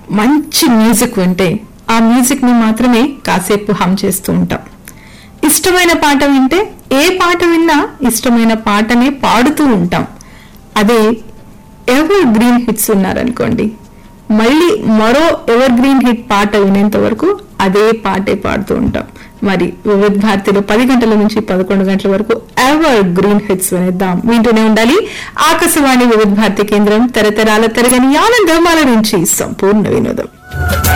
మంచి మ్యూజిక్ వింటే ఆ మ్యూజిక్ ని మాత్రమే కాసేపు హమ్ చేస్తూ ఉంటాం ఇష్టమైన పాట వింటే ఏ పాట విన్నా ఇష్టమైన పాటనే పాడుతూ ఉంటాం అదే ఎవర్ గ్రీన్ హిట్స్ ఉన్నారనుకోండి మళ్ళీ మరో ఎవర్ గ్రీన్ హిట్ పాట వినేంత వరకు అదే పాటే పాడుతూ ఉంటాం మరి వివిధ భారతిలో పది గంటల నుంచి పదకొండు గంటల వరకు ఎవర్ గ్రీన్ హిట్స్ వినేద్దాం వింటూనే ఉండాలి ఆకాశవాణి వివిధ భారతి కేంద్రం తరతరాల తరగని ఆనందమాల నుంచి సంపూర్ణ వినోదం